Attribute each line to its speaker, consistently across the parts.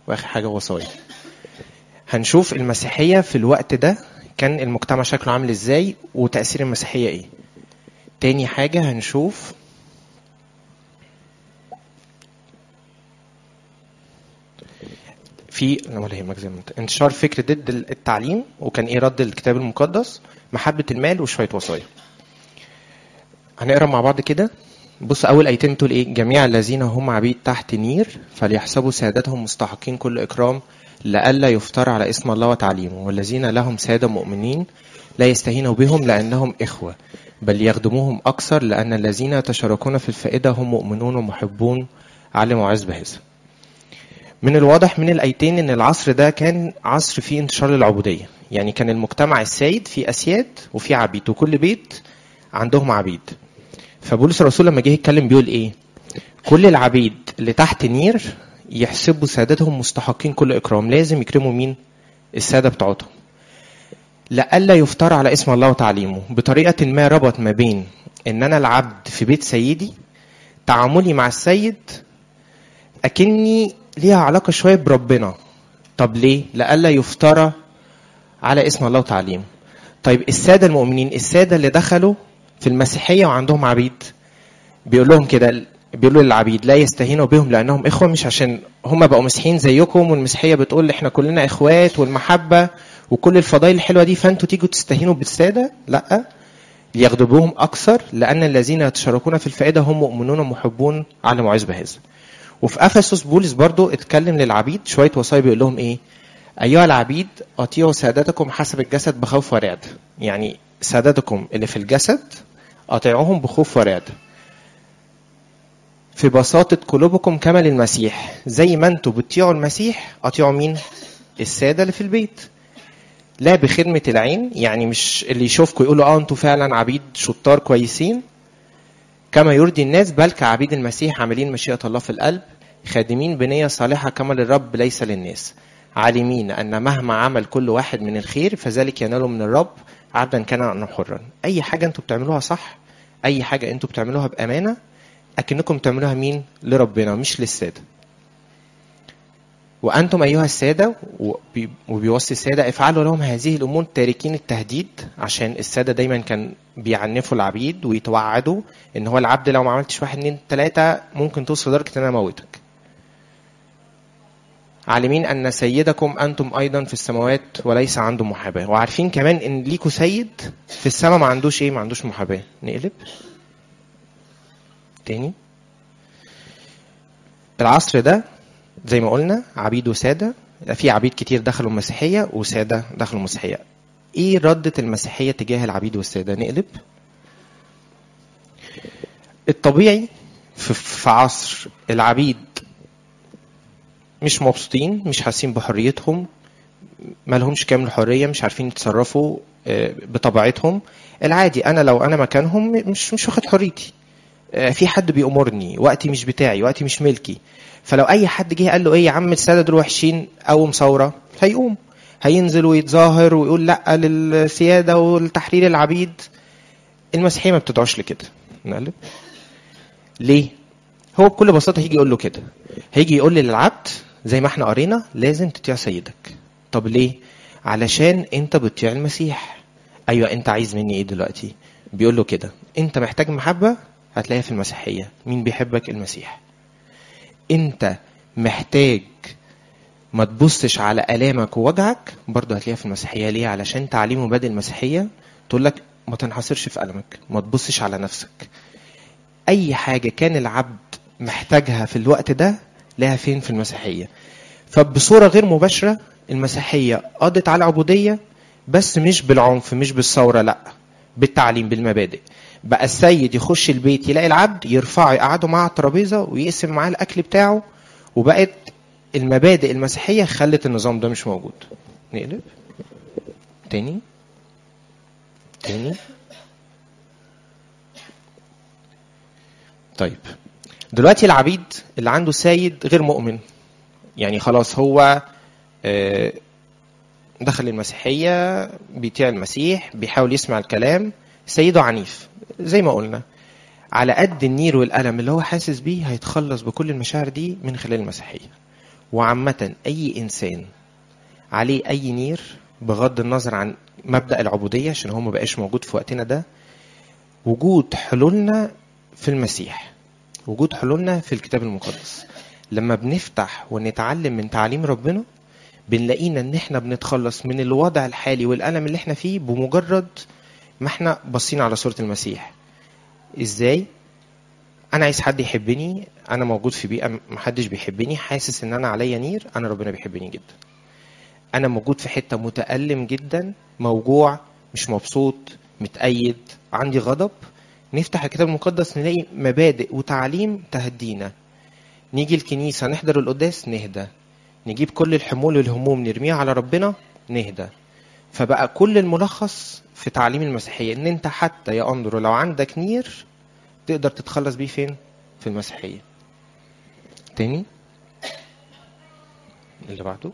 Speaker 1: واخر حاجه وصايا هنشوف المسيحيه في الوقت ده كان المجتمع شكله عامل ازاي وتاثير المسيحيه ايه تاني حاجه هنشوف في لا ولا يهمك زي ما انت انتشار فكر ضد التعليم وكان ايه رد الكتاب المقدس محبه المال وشويه وصايا هنقرا مع بعض كده بص اول ايتين تقول ايه جميع الذين هم عبيد تحت نير فليحسبوا سادتهم مستحقين كل اكرام لئلا يفتر على اسم الله وتعليمه والذين لهم ساده مؤمنين لا يستهينوا بهم لانهم اخوه بل يخدموهم اكثر لان الذين يتشاركون في الفائده هم مؤمنون ومحبون علموا عز بهذا من الواضح من الايتين ان العصر ده كان عصر فيه انتشار للعبوديه يعني كان المجتمع السيد فيه اسياد وفيه عبيد وكل بيت عندهم عبيد فبولس الرسول لما جه يتكلم بيقول ايه كل العبيد اللي تحت نير يحسبوا سادتهم مستحقين كل اكرام لازم يكرموا مين الساده بتوعتهم لئلا يفتر على اسم الله وتعليمه بطريقه ما ربط ما بين ان انا العبد في بيت سيدي تعاملي مع السيد اكني ليها علاقه شويه بربنا طب ليه لئلا يفترى على اسم الله وتعليمه طيب الساده المؤمنين الساده اللي دخلوا في المسيحيه وعندهم عبيد بيقول لهم كده بيقولوا للعبيد لا يستهينوا بهم لانهم اخوه مش عشان هم بقوا مسيحيين زيكم والمسيحيه بتقول احنا كلنا اخوات والمحبه وكل الفضائل الحلوه دي فانتوا تيجوا تستهينوا بالساده لا ليغضبوهم اكثر لان الذين يتشاركون في الفائده هم مؤمنون محبون على معز بهذا وفي افسس بولس برضو اتكلم للعبيد شويه وصايا بيقول لهم ايه ايها العبيد اطيعوا سادتكم حسب الجسد بخوف ورعد يعني سادتكم اللي في الجسد اطيعوهم بخوف ورعد في بساطة قلوبكم كما للمسيح زي ما انتوا بتطيعوا المسيح اطيعوا مين السادة اللي في البيت لا بخدمة العين يعني مش اللي يشوفكم يقولوا اه انتوا فعلا عبيد شطار كويسين كما يرضي الناس بل كعبيد المسيح عاملين مشيئة الله في القلب خادمين بنية صالحة كما للرب ليس للناس عالمين أن مهما عمل كل واحد من الخير فذلك يناله من الرب عبدا كان أو حرا أي حاجة أنتوا بتعملوها صح أي حاجة أنتوا بتعملوها بأمانة أكنكم تعملوها مين لربنا مش للسادة وأنتم أيها السادة وبي- وبيوصي السادة افعلوا لهم هذه الأمور تاركين التهديد عشان السادة دايما كان بيعنفوا العبيد ويتوعدوا إن هو العبد لو ما عملتش واحد اتنين تلاتة ممكن توصل لدرجة إن أنا أموتك عالمين أن سيدكم أنتم أيضا في السماوات وليس عنده محاباة وعارفين كمان إن ليكوا سيد في السماء ما عندوش إيه ما عندوش محاباة نقلب تاني العصر ده زي ما قلنا عبيد وسادة في عبيد كتير دخلوا المسيحية وسادة دخلوا المسيحية ايه ردة المسيحية تجاه العبيد والسادة نقلب الطبيعي في, في عصر العبيد مش مبسوطين مش حاسين بحريتهم ما لهمش كامل الحرية مش عارفين يتصرفوا آه، بطبيعتهم العادي انا لو انا مكانهم مش مش واخد حريتي آه، في حد بيأمرني وقتي مش بتاعي وقتي مش ملكي فلو اي حد جه قال له ايه يا عم الساده دول وحشين قوم ثوره هيقوم هينزل ويتظاهر ويقول لا للسياده والتحرير العبيد المسيحيه ما بتدعوش لكده نقلب ليه هو بكل بساطه هيجي يقول له كده هيجي يقول للعبد زي ما احنا قرينا لازم تطيع سيدك طب ليه علشان انت بتطيع المسيح ايوه انت عايز مني ايه دلوقتي بيقول له كده انت محتاج محبه هتلاقيها في المسيحيه مين بيحبك المسيح انت محتاج ما تبصش على الامك ووجعك برضه هتلاقيها في المسيحيه ليه علشان تعليم مبادئ المسيحيه تقول لك ما تنحصرش في المك ما تبصش على نفسك اي حاجه كان العبد محتاجها في الوقت ده لها فين في المسيحيه فبصوره غير مباشره المسيحيه قضت على العبوديه بس مش بالعنف مش بالثوره لا بالتعليم بالمبادئ بقى السيد يخش البيت يلاقي العبد يرفعه يقعده معاه على الترابيزه ويقسم معاه الاكل بتاعه وبقت المبادئ المسيحيه خلت النظام ده مش موجود نقلب تاني تاني طيب دلوقتي العبيد اللي عنده سيد غير مؤمن يعني خلاص هو آه، دخل المسيحية بيطيع المسيح بيحاول يسمع الكلام سيده عنيف زي ما قلنا على قد النير والألم اللي هو حاسس بيه هيتخلص بكل المشاعر دي من خلال المسيحية وعامة أي إنسان عليه أي نير بغض النظر عن مبدأ العبودية عشان هو ما بقاش موجود في وقتنا ده وجود حلولنا في المسيح وجود حلولنا في الكتاب المقدس لما بنفتح ونتعلم من تعليم ربنا بنلاقينا ان احنا بنتخلص من الوضع الحالي والألم اللي احنا فيه بمجرد ما احنا باصين على صورة المسيح ازاي انا عايز حد يحبني انا موجود في بيئة محدش بيحبني حاسس ان انا عليا نير انا ربنا بيحبني جدا انا موجود في حتة متألم جدا موجوع مش مبسوط متأيد عندي غضب نفتح الكتاب المقدس نلاقي مبادئ وتعليم تهدينا نيجي الكنيسة نحضر القداس نهدى نجيب كل الحمول والهموم نرميها على ربنا نهدى فبقى كل الملخص في تعليم المسيحية ان انت حتى يا اندرو لو عندك نير تقدر تتخلص بيه فين في المسيحية تاني اللي بعده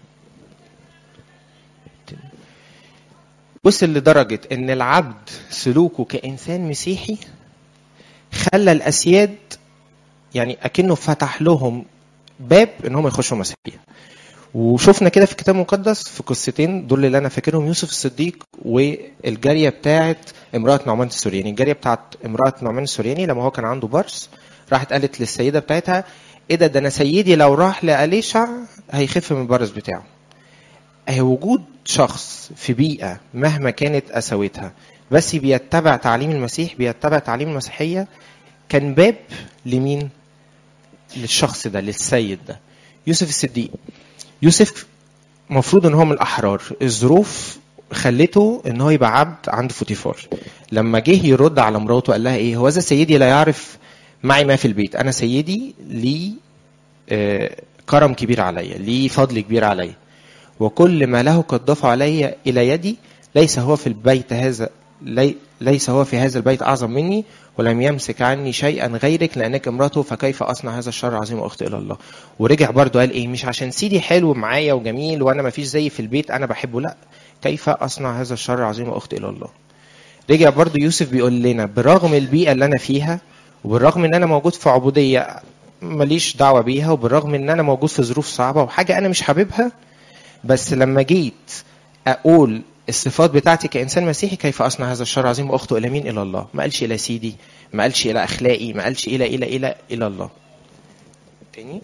Speaker 1: تاني. وصل لدرجة ان العبد سلوكه كإنسان مسيحي خلى الأسياد يعني أكنه فتح لهم باب ان هم يخشوا مسيحية وشفنا كده في الكتاب المقدس في قصتين دول اللي انا فاكرهم يوسف الصديق والجاريه بتاعه امراه نعمان السورياني الجاريه بتاعه امراه نعمان السورياني لما هو كان عنده برص راحت قالت للسيده بتاعتها ايه ده ده انا سيدي لو راح لاليشع هيخف من البرص بتاعه هي وجود شخص في بيئه مهما كانت قساوتها بس بيتبع تعليم المسيح بيتبع تعليم المسيحيه كان باب لمين للشخص ده للسيد ده يوسف الصديق يوسف المفروض ان هو من الاحرار الظروف خلته ان هو يبقى عبد عند فوتيفار لما جه يرد على مراته قال لها ايه هو ذا سيدي لا يعرف معي ما في البيت انا سيدي لي آه، كرم كبير عليا لي فضل كبير عليا وكل ما له قد ضاف علي الى يدي ليس هو في البيت هذا لي ليس هو في هذا البيت اعظم مني ولم يمسك عني شيئا غيرك لانك امراته فكيف اصنع هذا الشر العظيم واخطئ الى الله ورجع برضه قال ايه مش عشان سيدي حلو معايا وجميل وانا ما فيش زي في البيت انا بحبه لا كيف اصنع هذا الشر العظيم واخطئ الى الله رجع برضه يوسف بيقول لنا برغم البيئه اللي انا فيها وبالرغم ان انا موجود في عبوديه ماليش دعوه بيها وبالرغم ان انا موجود في ظروف صعبه وحاجه انا مش حاببها بس لما جيت اقول الصفات بتاعتي كانسان مسيحي كيف اصنع هذا الشر العظيم واخطئ الى مين الى الله ما قالش الى سيدي ما قالش الى اخلاقي ما قالش الى الى الى الى الله تاني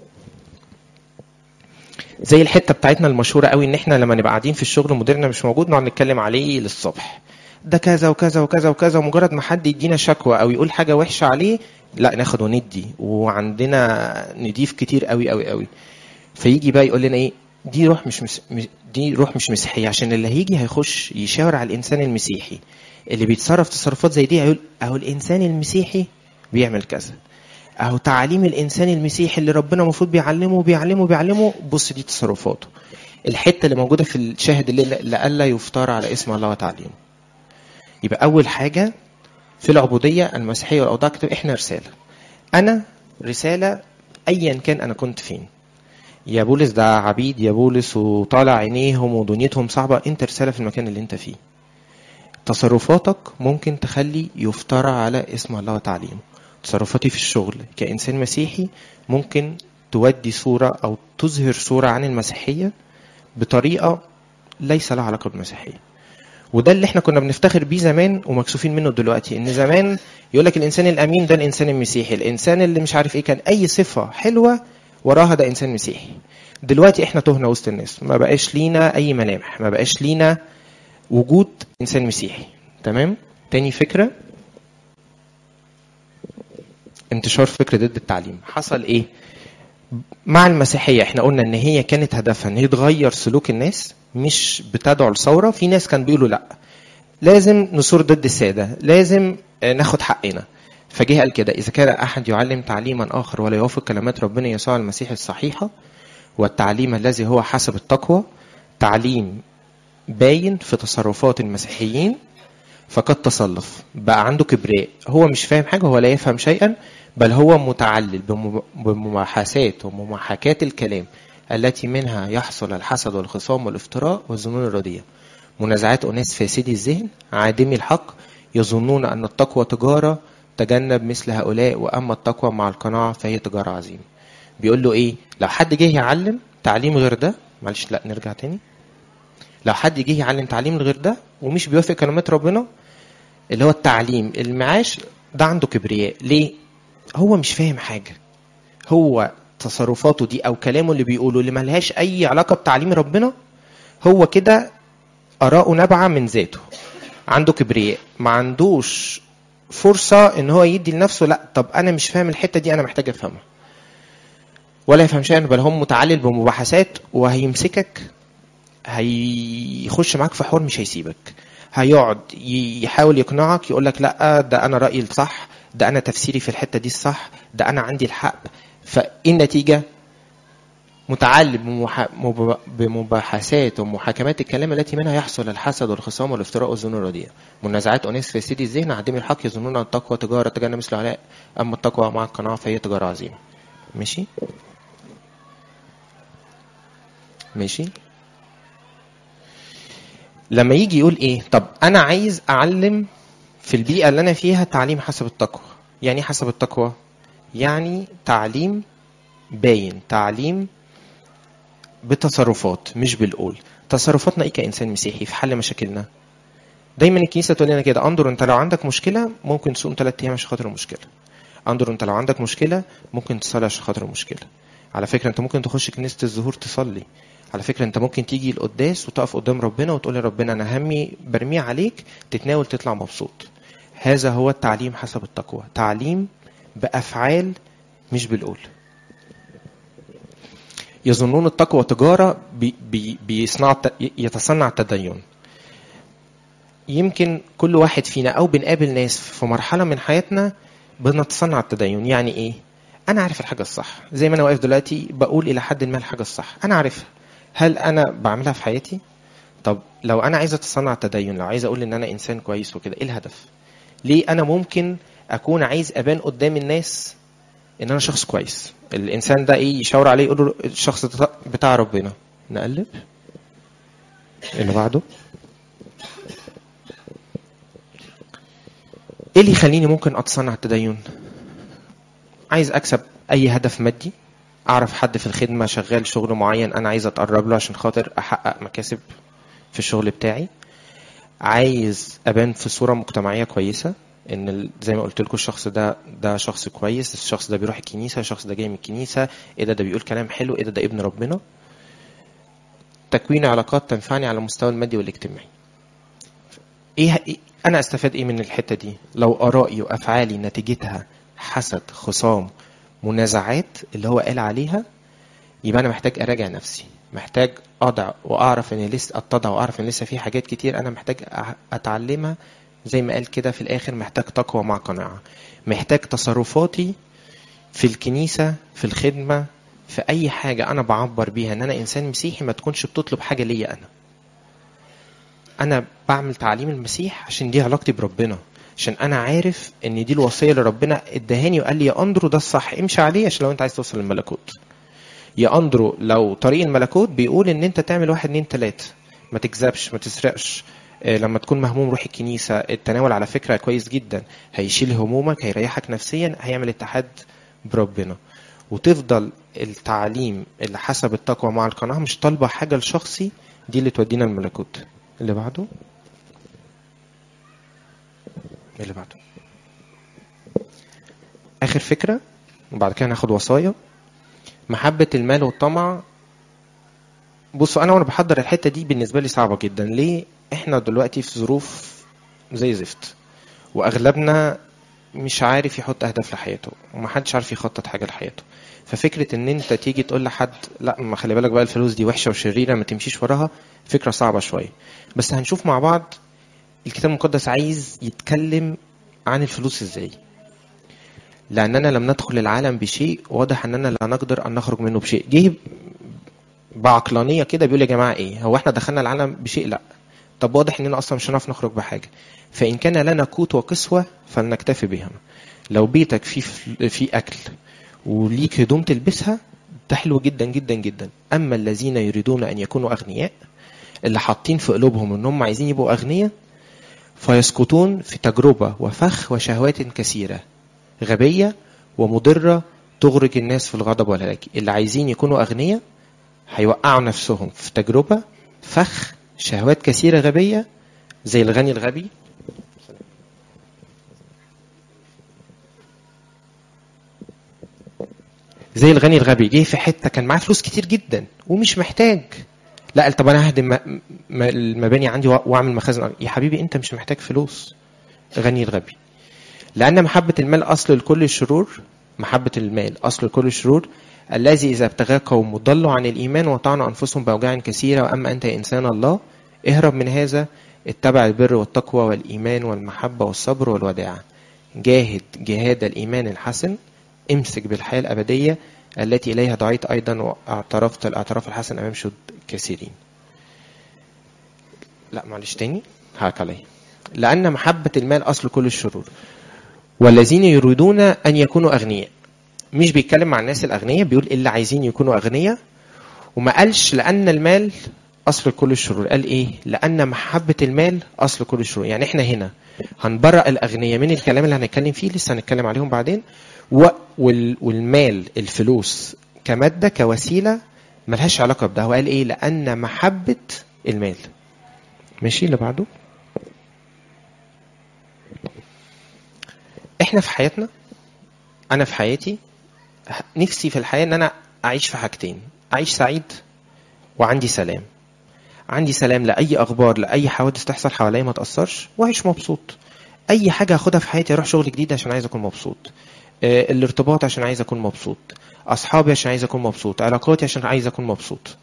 Speaker 1: زي الحته بتاعتنا المشهوره قوي ان احنا لما نبقى قاعدين في الشغل مديرنا مش موجود نقعد نتكلم عليه للصبح ده كذا وكذا وكذا وكذا ومجرد ما حد يدينا شكوى او يقول حاجه وحشه عليه لا ناخد وندي وعندنا نضيف كتير قوي قوي قوي فيجي بقى يقول لنا ايه دي روح مش مس... مش- دي روح مش مسيحيه عشان اللي هيجي هيخش يشاور على الانسان المسيحي اللي بيتصرف تصرفات زي دي هيقول اهو الانسان المسيحي بيعمل كذا اهو تعاليم الانسان المسيحي اللي ربنا المفروض بيعلمه بيعلمه بيعلمه بص دي تصرفاته الحته اللي موجوده في الشاهد اللي لألا يفترى على اسم الله وتعليمه يبقى اول حاجه في العبوديه المسيحيه والاوضاع كتاب احنا رساله انا رساله ايا كان انا كنت فين يا بولس ده عبيد يا بولس وطالع عينيهم ودنيتهم صعبه انت رساله في المكان اللي انت فيه تصرفاتك ممكن تخلي يفترى على اسم الله وتعليمه تصرفاتي في الشغل كإنسان مسيحي ممكن تودي صورة أو تظهر صورة عن المسيحية بطريقة ليس لها علاقة بالمسيحية وده اللي احنا كنا بنفتخر بيه زمان ومكسوفين منه دلوقتي ان زمان يقول لك الانسان الامين ده الانسان المسيحي الانسان اللي مش عارف ايه كان اي صفه حلوه وراها ده انسان مسيحي دلوقتي احنا تهنا وسط الناس ما بقاش لينا اي ملامح ما بقاش لينا وجود انسان مسيحي تمام تاني فكره انتشار فكر ضد التعليم حصل ايه مع المسيحيه احنا قلنا ان هي كانت هدفها ان هي تغير سلوك الناس مش بتدعو لثوره في ناس كان بيقولوا لا لازم نثور ضد الساده لازم آه، ناخد حقنا فجه قال كده اذا كان احد يعلم تعليما اخر ولا يوافق كلمات ربنا يسوع المسيح الصحيحه والتعليم الذي هو حسب التقوى تعليم باين في تصرفات المسيحيين فقد تصلف بقى عنده كبرياء هو مش فاهم حاجة هو لا يفهم شيئا بل هو متعلل بم- بمماحسات ومماحكات الكلام التي منها يحصل الحسد والخصام والافتراء والظنون الرديئة منازعات أناس فاسدي الذهن عادمي الحق يظنون أن التقوى تجارة تجنب مثل هؤلاء وأما التقوى مع القناعة فهي تجارة عظيمة بيقول له إيه لو حد جه يعلم تعليم غير ده معلش لا نرجع تاني لو حد جه يعلم تعليم غير ده ومش بيوافق كلمات ربنا اللي هو التعليم المعاش ده عنده كبرياء ليه هو مش فاهم حاجه هو تصرفاته دي او كلامه اللي بيقوله اللي ملهاش اي علاقه بتعليم ربنا هو كده اراءه نابعه من ذاته عنده كبرياء ما عندوش فرصه ان هو يدي لنفسه لا طب انا مش فاهم الحته دي انا محتاج افهمها ولا يفهم شيئا بل هو متعلل بمباحثات وهيمسكك هيخش معاك في حوار مش هيسيبك هيقعد ي- يحاول يقنعك يقول لك لا ده انا رايي الصح ده انا تفسيري في الحته دي الصح ده انا عندي الحق فايه النتيجه متعلم بمحا- مب- بمباحثات ومحاكمات الكلام التي منها يحصل الحسد والخصام والافتراء والظنون الرديئه منازعات اناس في سيدي الذهن عدم الحق يظنون ان التقوى تجاره تجنى مثل العلاء اما التقوى مع القناعه فهي تجاره عظيمه ماشي ماشي لما يجي يقول ايه طب انا عايز اعلم في البيئه اللي انا فيها تعليم حسب التقوى يعني ايه حسب التقوى يعني تعليم باين تعليم بتصرفات مش بالقول تصرفاتنا ايه كانسان مسيحي في حل مشاكلنا دايما الكنيسه تقول لنا كده انظر انت لو عندك مشكله ممكن تصوم ثلاث ايام عشان خاطر المشكله انظر انت لو عندك مشكله ممكن تصلي عشان خاطر المشكله على فكره انت ممكن تخش كنيسه الظهور تصلي على فكره انت ممكن تيجي القداس وتقف قدام ربنا وتقول لربنا انا همي برميه عليك تتناول تطلع مبسوط هذا هو التعليم حسب التقوى تعليم بافعال مش بالقول يظنون التقوى تجارة بي بي بيصنع يتصنع التدين يمكن كل واحد فينا أو بنقابل ناس في مرحلة من حياتنا بنتصنع التدين يعني إيه؟ أنا عارف الحاجة الصح زي ما أنا واقف دلوقتي بقول إلى حد ما الحاجة الصح أنا عارفها هل أنا بعملها في حياتي؟ طب لو أنا عايز أتصنع التدين لو عايز أقول إن أنا إنسان كويس وكده إيه الهدف؟ ليه أنا ممكن أكون عايز أبان قدام الناس ان انا شخص كويس الانسان ده ايه يشاور عليه يقول له الشخص ده بتاع ربنا نقلب اللي بعده ايه اللي يخليني ممكن اتصنع التدين عايز اكسب اي هدف مادي اعرف حد في الخدمه شغال شغل معين انا عايز اتقرب له عشان خاطر احقق مكاسب في الشغل بتاعي عايز ابان في صوره مجتمعيه كويسه ان ال- زي ما قلت لكم الشخص ده ده شخص كويس الشخص ده بيروح الكنيسه الشخص ده جاي من الكنيسه ايه ده ده بيقول كلام حلو ايه ده ده ابن ربنا تكوين علاقات تنفعني على المستوى المادي والاجتماعي ايه إيه- انا استفاد ايه من الحته دي لو ارائي وافعالي نتيجتها حسد خصام منازعات اللي هو قال عليها يبقى انا محتاج اراجع نفسي محتاج اضع واعرف ان لسه اتضع واعرف ان لسه في حاجات كتير انا محتاج أع- اتعلمها زي ما قال كده في الاخر محتاج تقوى مع قناعه محتاج تصرفاتي في الكنيسه في الخدمه في اي حاجه انا بعبر بيها ان انا انسان مسيحي ما تكونش بتطلب حاجه ليا انا انا بعمل تعليم المسيح عشان دي علاقتي بربنا عشان انا عارف ان دي الوصيه اللي ربنا ادهاني وقال لي يا اندرو ده الصح امشي عليه عشان لو انت عايز توصل للملكوت يا اندرو لو طريق الملكوت بيقول ان انت تعمل واحد اتنين تلاته ما تكذبش ما تسرقش آه، لما تكون مهموم روح الكنيسه التناول على فكره كويس جدا هيشيل همومك هيريحك نفسيا هيعمل اتحاد بربنا وتفضل التعليم اللي حسب التقوى مع القناعه مش طالبه حاجه لشخصي دي اللي تودينا الملكوت اللي بعده اللي بعده اخر فكره وبعد كده ناخد وصايا محبه المال والطمع بصوا انا وانا بحضر الحته دي بالنسبه لي صعبه جدا ليه احنا دلوقتي في ظروف زي زفت واغلبنا مش عارف يحط اهداف لحياته ومحدش عارف يخطط حاجه لحياته ففكره ان انت تيجي تقول لحد لا ما خلي بالك بقى الفلوس دي وحشه وشريره ما تمشيش وراها فكره صعبه شويه بس هنشوف مع بعض الكتاب المقدس عايز يتكلم عن الفلوس ازاي لاننا لم ندخل العالم بشيء واضح اننا لا نقدر ان نخرج منه بشيء جه بعقلانيه كده بيقول يا جماعه ايه هو احنا دخلنا العالم بشيء لا طب واضح اننا اصلا مش هنعرف نخرج بحاجه فان كان لنا قوت وكسوه فلنكتفي بهم لو بيتك فيه فيه اكل وليك هدوم تلبسها ده حلو جدا جدا جدا اما الذين يريدون ان يكونوا اغنياء اللي حاطين في قلوبهم ان هم عايزين يبقوا اغنياء فيسقطون في تجربه وفخ وشهوات كثيره غبيه ومضره تغرق الناس في الغضب والهلاك اللي عايزين يكونوا اغنياء هيوقعوا نفسهم في تجربة فخ شهوات كثيرة غبية زي الغني الغبي زي الغني الغبي جه في حته كان معاه فلوس كتير جدا ومش محتاج لا قال طب انا ههدم م- م- المباني عندي وأ- واعمل مخازن يا حبيبي انت مش محتاج فلوس غني الغبي لان محبه المال اصل لكل الشرور محبه المال اصل لكل الشرور الذي اذا ابتغاه قوم ضلوا عن الايمان وطعنوا انفسهم باوجاع كثيره واما انت يا انسان الله اهرب من هذا اتبع البر والتقوى والايمان والمحبه والصبر والوداعه جاهد جهاد الايمان الحسن امسك بالحياه الابديه التي اليها دعيت ايضا واعترفت الاعتراف الحسن امام شهود كثيرين لا معلش تاني هاك عليه لأن محبة المال أصل كل الشرور والذين يريدون أن يكونوا أغنياء مش بيتكلم مع الناس الأغنياء بيقول اللي عايزين يكونوا أغنياء وما قالش لأن المال أصل كل الشرور قال إيه لأن محبة المال أصل كل الشرور يعني إحنا هنا هنبرأ الأغنياء من الكلام اللي هنتكلم فيه لسه هنتكلم عليهم بعدين و- وال- والمال الفلوس كمادة كوسيلة ملهاش علاقة بده هو قال إيه لأن محبة المال ماشي اللي بعده احنا في حياتنا انا في حياتي نفسي في الحياه ان انا اعيش في حاجتين اعيش سعيد وعندي سلام عندي سلام لاي اخبار لاي حوادث تحصل حواليا ما تاثرش واعيش مبسوط اي حاجه اخدها في حياتي اروح شغل جديد عشان عايز اكون مبسوط آه، الارتباط عشان عايز اكون مبسوط اصحابي عشان عايز اكون مبسوط علاقاتي عشان عايز اكون مبسوط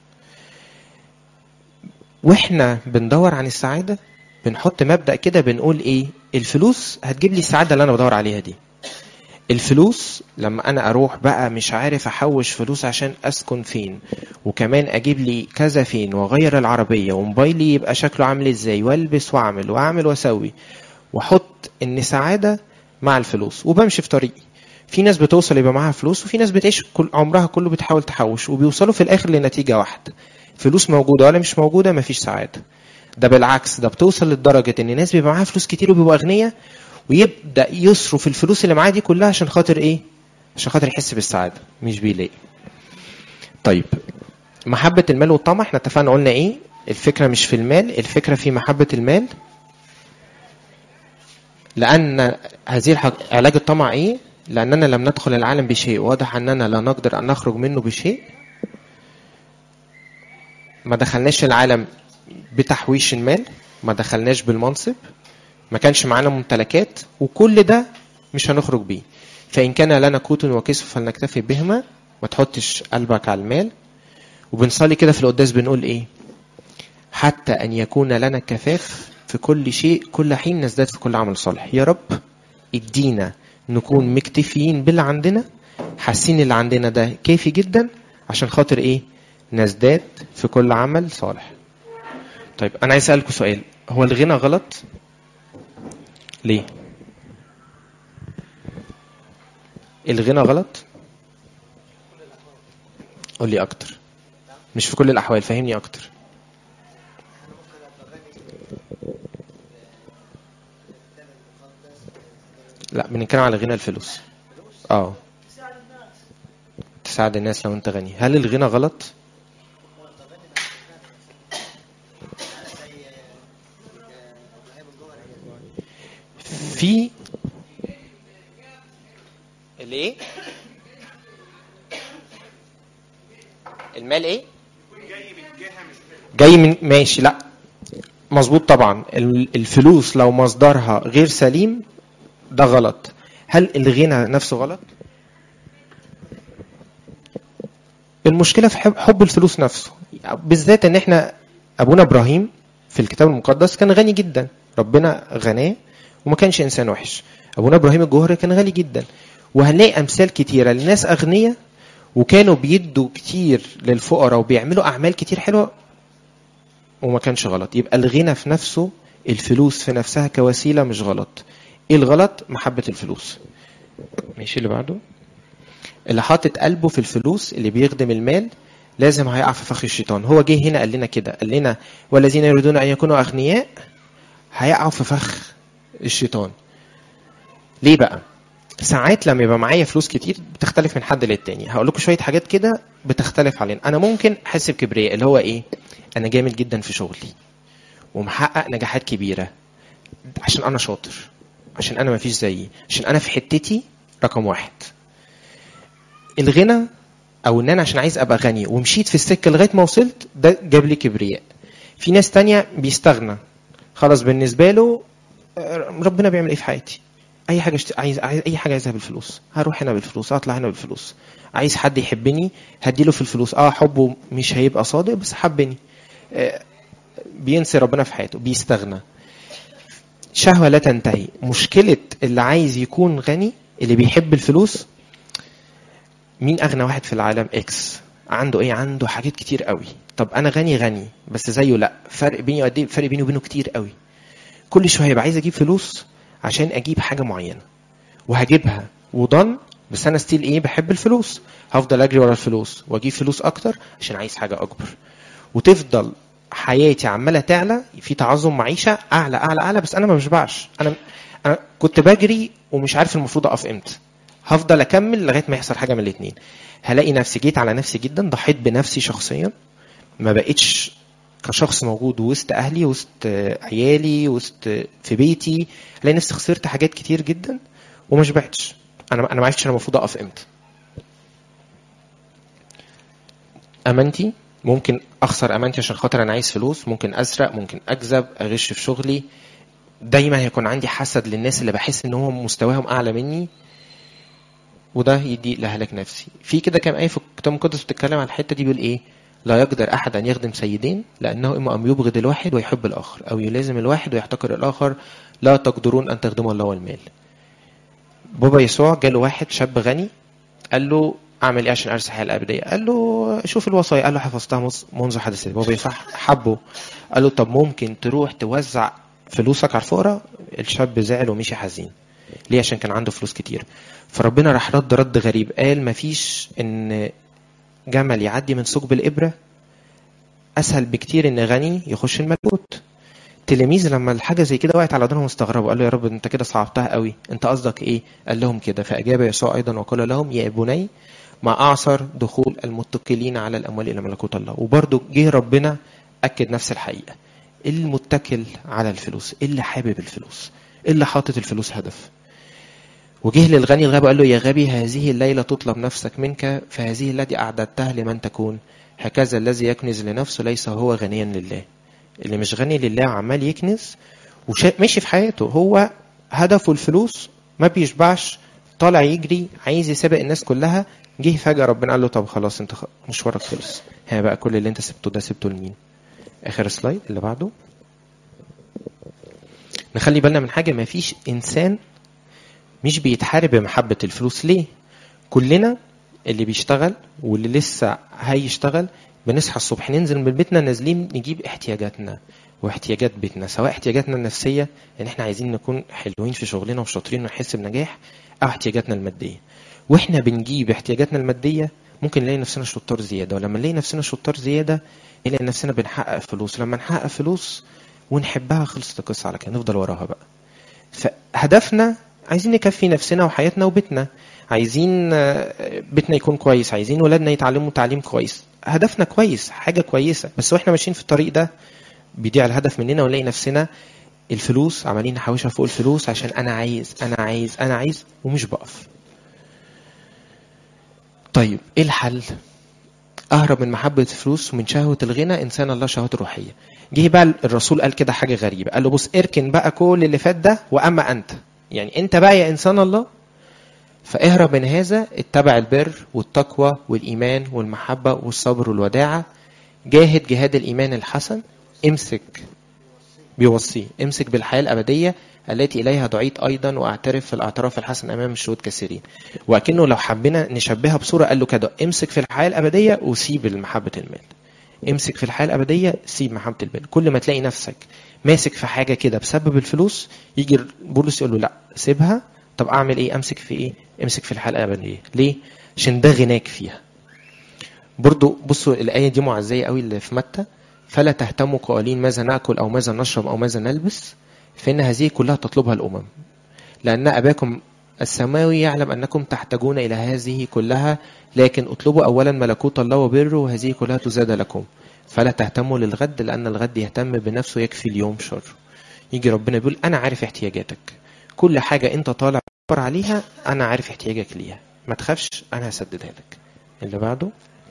Speaker 1: واحنا بندور عن السعاده بنحط مبدا كده بنقول ايه الفلوس هتجيب لي السعاده اللي انا بدور عليها دي الفلوس لما انا اروح بقى مش عارف احوش فلوس عشان اسكن فين وكمان اجيب لي كذا فين واغير العربيه وموبايلي يبقى شكله عامل ازاي والبس واعمل واعمل واسوي واحط ان سعاده مع الفلوس وبمشي في طريقي في ناس بتوصل يبقى معاها فلوس وفي ناس بتعيش كل عمرها كله بتحاول تحوش وبيوصلوا في الاخر لنتيجه واحده فلوس موجوده ولا مش موجوده مفيش سعاده ده بالعكس ده بتوصل لدرجه ان الناس بيبقى معاها فلوس كتير وبيبقوا اغنياء ويبدا يصرف الفلوس اللي معاه دي كلها عشان خاطر ايه عشان خاطر يحس بالسعاده مش بيلاقي طيب محبه المال والطمع احنا اتفقنا قلنا ايه الفكره مش في المال الفكره في محبه المال لان هذه الحق... علاج الطمع ايه لاننا لم ندخل العالم بشيء واضح اننا لا نقدر ان نخرج منه بشيء ما دخلناش العالم بتحويش المال ما دخلناش بالمنصب ما كانش معانا ممتلكات وكل ده مش هنخرج بيه فإن كان لنا قوت وكسف فلنكتفي بهما ما تحطش قلبك على المال وبنصلي كده في القداس بنقول ايه حتى أن يكون لنا كفاف في كل شيء كل حين نزداد في كل عمل صالح يا رب ادينا نكون مكتفيين باللي عندنا حاسين اللي عندنا ده كافي جدا عشان خاطر ايه نزداد في كل عمل صالح طيب انا عايز اسالكم سؤال هو الغنى غلط ليه الغنى غلط قول لي اكتر مش في كل الاحوال فهمني اكتر لا بنتكلم على غنى الفلوس اه تساعد الناس لو انت غني هل الغنى غلط في الايه المال ايه جاي من ماشي لا مظبوط طبعا ال- الفلوس لو مصدرها غير سليم ده غلط هل الغنى نفسه غلط المشكله في حب, حب الفلوس نفسه بالذات ان احنا ابونا ابراهيم في الكتاب المقدس كان غني جدا ربنا غناه وما كانش انسان وحش ابونا ابراهيم الجوهري كان غني جدا وهنلاقي امثال كتيره لناس اغنياء وكانوا بيدوا كتير للفقراء وبيعملوا اعمال كتير حلوه وما كانش غلط يبقى الغنى في نفسه الفلوس في نفسها كوسيله مش غلط ايه الغلط محبه الفلوس ماشي اللي بعده اللي حاطط قلبه في الفلوس اللي بيخدم المال لازم هيقع في فخ الشيطان هو جه هنا قال لنا كده قال لنا والذين يريدون ان يكونوا اغنياء هيقعوا في فخ الشيطان ليه بقى ساعات لما يبقى معايا فلوس كتير بتختلف من حد للتاني هقول لكم شويه حاجات كده بتختلف علينا انا ممكن احس بكبرياء اللي هو ايه انا جامد جدا في شغلي ومحقق نجاحات كبيره عشان انا شاطر عشان انا مفيش زيي عشان انا في حتتي رقم واحد الغنى او ان انا عشان عايز ابقى غني ومشيت في السكه لغايه ما وصلت ده جاب لي كبرياء في ناس تانية بيستغنى خلاص بالنسبه له آه، ربنا بيعمل ايه في حياتي اي حاجه شت... عايز... عايز اي حاجه عايزها بالفلوس هروح هنا بالفلوس هطلع هنا بالفلوس عايز حد يحبني هديله في الفلوس اه حبه مش هيبقى صادق بس حبني آه، بينسي ربنا في حياته بيستغنى شهوه لا تنتهي مشكله اللي عايز يكون غني اللي بيحب الفلوس مين اغنى واحد في العالم اكس عنده ايه عنده حاجات كتير قوي طب انا غني غني بس زيه لا فرق بيني قد ايه فرق بيني وبينه كتير قوي كل شويه يبقى عايز اجيب فلوس عشان اجيب حاجه معينه وهجيبها وضن بس انا ستيل ايه بحب الفلوس هفضل اجري ورا الفلوس واجيب فلوس اكتر عشان عايز حاجه اكبر وتفضل حياتي عماله تعلى في تعظم معيشه اعلى اعلى اعلى بس انا ما بشبعش انا انا كنت بجري ومش عارف المفروض اقف امتى هفضل اكمل لغايه ما يحصل حاجه من الاثنين هلاقي نفسي جيت على نفسي جدا ضحيت بنفسي شخصيا ما بقتش كشخص موجود وسط اهلي وسط عيالي وسط في بيتي الاقي نفسي خسرت حاجات كتير جدا وما شبعتش انا انا ما عرفتش انا المفروض اقف امتى امانتي ممكن اخسر امانتي عشان خاطر انا عايز فلوس ممكن اسرق ممكن اكذب اغش في شغلي دايما هيكون عندي حسد للناس اللي بحس ان هم مستواهم اعلى مني وده يدي لهلك نفسي في كده كام ايه في الكتاب المقدس بتتكلم عن الحته دي بيقول ايه لا يقدر احد ان يخدم سيدين لانه اما ان يبغض الواحد ويحب الاخر او يلازم الواحد ويحتقر الاخر لا تقدرون ان تخدموا الله والمال بابا يسوع جاله واحد شاب غني قال له اعمل ايه عشان ارث الحياه الابديه قال له شوف الوصايا قال له حفظتها منذ حدثت بابا يسوع حبه قال له طب ممكن تروح توزع فلوسك على الفقراء الشاب زعل ومشي حزين ليه عشان كان عنده فلوس كتير فربنا راح رد رد غريب قال مفيش ان جمل يعدي من ثقب الابره اسهل بكتير ان غني يخش الملكوت تلاميذ لما الحاجه زي كده وقعت على ودانهم استغربوا قالوا يا رب انت كده صعبتها قوي انت قصدك ايه قال لهم كده فاجاب يسوع ايضا وقال لهم يا بني ما اعصر دخول المتكلين على الاموال الى ملكوت الله وبرده جه ربنا اكد نفس الحقيقه المتكل على الفلوس اللي حابب الفلوس اللي حاطط الفلوس هدف وجه للغني الغبي وقال له يا غبي هذه الليلة تطلب نفسك منك فهذه التي أعددتها لمن تكون هكذا الذي يكنز لنفسه ليس هو غنيا لله اللي مش غني لله عمال يكنز وماشي في حياته هو هدفه الفلوس ما بيشبعش طالع يجري عايز يسابق الناس كلها جه فجأة ربنا قال له طب خلاص انت مشوارك خلص ها بقى كل اللي انت سبته ده سبته لمين اخر سلايد اللي بعده نخلي بالنا من حاجة ما فيش إنسان مش بيتحارب بمحبة الفلوس ليه؟ كلنا اللي بيشتغل واللي لسه هيشتغل بنصحى الصبح ننزل من بيتنا نازلين نجيب احتياجاتنا واحتياجات بيتنا سواء احتياجاتنا النفسية ان احنا عايزين نكون حلوين في شغلنا وشاطرين ونحس بنجاح او احتياجاتنا المادية واحنا بنجيب احتياجاتنا المادية ممكن نلاقي نفسنا شطار زيادة ولما نلاقي نفسنا شطار زيادة نلاقي نفسنا بنحقق فلوس لما نحقق فلوس ونحبها خلصت القصة على كده نفضل وراها بقى فهدفنا عايزين نكفي نفسنا وحياتنا وبيتنا عايزين بيتنا يكون كويس عايزين ولادنا يتعلموا تعليم كويس هدفنا كويس حاجة كويسة بس واحنا ماشيين في الطريق ده بيضيع الهدف مننا ونلاقي نفسنا الفلوس عمالين نحوشها فوق الفلوس عشان انا عايز انا عايز انا عايز ومش بقف طيب ايه الحل اهرب من محبة الفلوس ومن شهوة الغنى انسان الله شهوته روحية جه بقى الرسول قال كده حاجة غريبة قال له بص اركن بقى كل اللي فات ده واما انت يعني انت بقى يا انسان الله فاهرب من هذا اتبع البر والتقوى والايمان والمحبه والصبر والوداعه جاهد جهاد الايمان الحسن امسك بيوصيه امسك بالحياه الابديه التي اليها دعيت ايضا واعترف في الاعتراف الحسن امام الشهود كثيرين وكانه لو حبينا نشبهها بصوره قال له كده امسك في الحياه الابديه وسيب محبه المال امسك في الحياه الابديه سيب محبه المال كل ما تلاقي نفسك ماسك في حاجه كده بسبب الفلوس يجي بولس يقول له لا سيبها طب اعمل ايه امسك في ايه امسك في الحلقه الابديه ليه عشان ده غناك فيها برضو بصوا الايه دي معزيه قوي اللي في متى فلا تهتموا قائلين ماذا ناكل او ماذا نشرب او ماذا نلبس فان هذه كلها تطلبها الامم لان اباكم السماوي يعلم أنكم تحتاجون إلى هذه كلها لكن اطلبوا أولا ملكوت الله وبره وهذه كلها تزاد لكم فلا تهتموا للغد لأن الغد يهتم بنفسه يكفي اليوم شر يجي ربنا يقول أنا عارف احتياجاتك كل حاجة أنت طالع تدور عليها أنا عارف احتياجك ليها ما تخافش أنا هسددها لك اللي بعده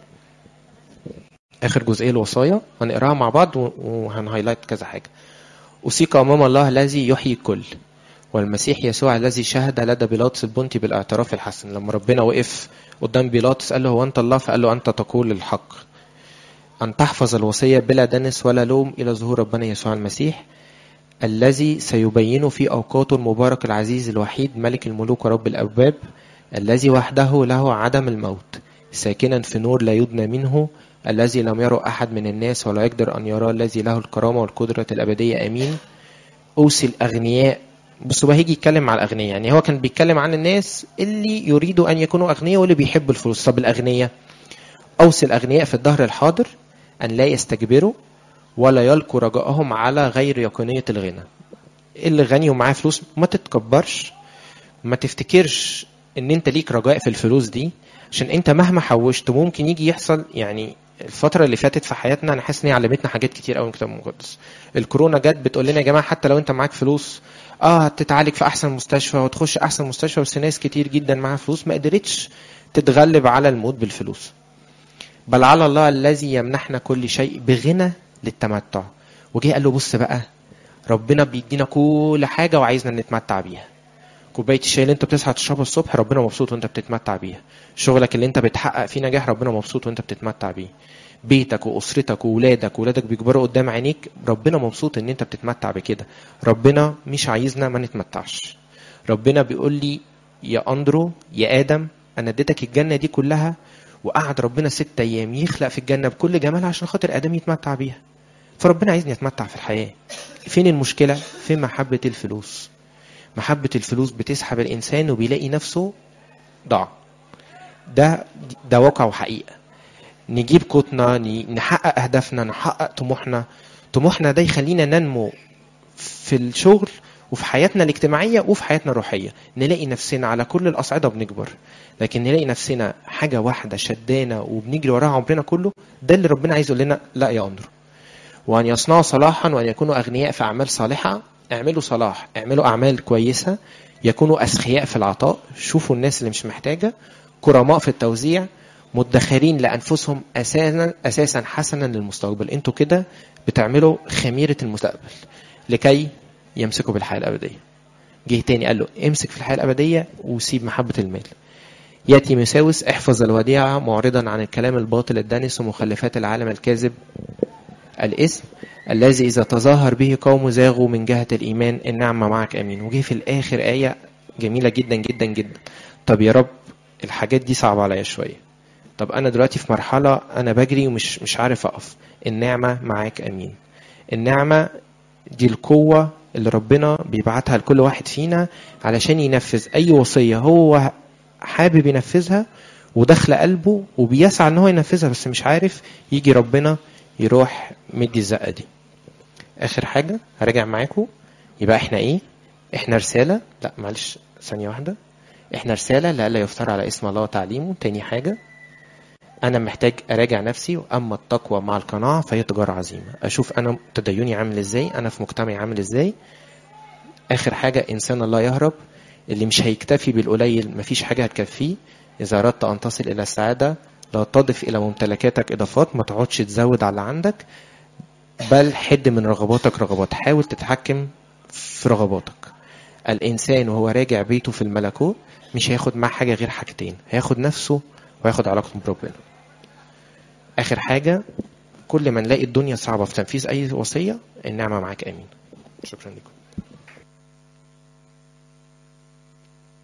Speaker 1: آخر جزئية الوصايا هنقراها مع بعض وهنهايلايت كذا حاجة أوصيك أمام الله الذي يحيي الكل والمسيح يسوع الذي شهد لدى بيلاطس البنطي بالاعتراف الحسن لما ربنا وقف قدام بيلاطس قال له هو أنت الله فقال له أنت تقول الحق أن تحفظ الوصية بلا دنس ولا لوم إلى ظهور ربنا يسوع المسيح الذي سيبين في أوقاته المبارك العزيز الوحيد ملك الملوك ورب الأرباب الذي وحده له عدم الموت ساكنا في نور لا يدنى منه الذي لم يره أحد من الناس ولا يقدر أن يراه الذي له الكرامة والقدرة الأبدية آمين أوصي الأغنياء بس هو هيجي يتكلم مع الأغنياء يعني هو كان بيتكلم عن الناس اللي يريدوا أن يكونوا أغنياء واللي بيحبوا الفلوس طب الأغنياء أوصي الأغنياء في الظهر الحاضر أن لا يستكبروا ولا يلقوا رجائهم على غير يقينية الغنى اللي غني ومعاه فلوس ما تتكبرش ما تفتكرش ان انت ليك رجاء في الفلوس دي عشان انت مهما حوشت ممكن يجي يحصل يعني الفترة اللي فاتت في حياتنا انا حاسس ان هي علمتنا حاجات كتير قوي من الكتاب المقدس. الكورونا جت بتقول لنا يا جماعه حتى لو انت معاك فلوس اه هتتعالج في احسن مستشفى وتخش احسن مستشفى بس ناس كتير جدا معاها فلوس ما قدرتش تتغلب على الموت بالفلوس. بل على الله الذي يمنحنا كل شيء بغنى للتمتع. وجه قال له بص بقى ربنا بيدينا كل حاجه وعايزنا نتمتع بيها. كوبايه الشاي اللي انت بتصحى تشربها الصبح ربنا مبسوط وانت بتتمتع بيها شغلك اللي انت بتحقق فيه نجاح ربنا مبسوط وانت بتتمتع بيه بيتك واسرتك واولادك واولادك بيكبروا قدام عينيك ربنا مبسوط ان انت بتتمتع بكده ربنا مش عايزنا ما نتمتعش ربنا بيقول لي يا اندرو يا ادم انا اديتك الجنه دي كلها وقعد ربنا ست ايام يخلق في الجنه بكل جمالها عشان خاطر ادم يتمتع بيها فربنا عايزني اتمتع في الحياه فين المشكله في محبه الفلوس محبة الفلوس بتسحب الإنسان وبيلاقي نفسه ضاع ده ده واقع وحقيقة نجيب قوتنا نحقق أهدافنا نحقق طموحنا طموحنا ده يخلينا ننمو في الشغل وفي حياتنا الاجتماعية وفي حياتنا الروحية نلاقي نفسنا على كل الأصعدة بنكبر لكن نلاقي نفسنا حاجة واحدة شدانا وبنجري وراها عمرنا كله ده اللي ربنا عايز يقول لنا لا يا أندرو وأن يصنعوا صلاحا وأن يكونوا أغنياء في أعمال صالحة اعملوا صلاح اعملوا اعمال كويسه يكونوا اسخياء في العطاء شوفوا الناس اللي مش محتاجه كرماء في التوزيع مدخرين لانفسهم اساسا اساسا حسنا للمستقبل انتوا كده بتعملوا خميره المستقبل لكي يمسكوا بالحياه الابديه جه تاني قال له امسك في الحياه الابديه وسيب محبه المال ياتي مساوس احفظ الوديعه معرضا عن الكلام الباطل الدنس ومخلفات العالم الكاذب الاسم الذي إذا تظاهر به قوم زاغوا من جهة الإيمان النعمة معك أمين وجه في الآخر آية جميلة جدا جدا جدا طب يا رب الحاجات دي صعبة عليا شوية طب أنا دلوقتي في مرحلة أنا بجري ومش مش عارف أقف النعمة معاك أمين النعمة دي القوة اللي ربنا بيبعتها لكل واحد فينا علشان ينفذ أي وصية هو حابب ينفذها وداخله قلبه وبيسعى ان هو ينفذها بس مش عارف يجي ربنا يروح مدي الزقه دي اخر حاجه هراجع معاكم يبقى احنا ايه احنا رساله لا معلش ثانيه واحده احنا رساله لألا يفتر على اسم الله وتعليمه تاني حاجه انا محتاج اراجع نفسي واما التقوى مع القناعه فهي تجاره عظيمه اشوف انا تديني عامل ازاي انا في مجتمعي عامل ازاي اخر حاجه انسان الله يهرب اللي مش هيكتفي بالقليل مفيش حاجه هتكفيه اذا اردت ان تصل الى السعاده لا تضف الى ممتلكاتك اضافات ما تقعدش تزود على اللي عندك بل حد من رغباتك رغبات حاول تتحكم في رغباتك الانسان وهو راجع بيته في الملكوت مش هياخد معاه حاجه غير حاجتين هياخد نفسه وهياخد علاقته بربنا اخر حاجه كل ما نلاقي الدنيا صعبه في تنفيذ اي وصيه النعمه معاك امين شكرا لكم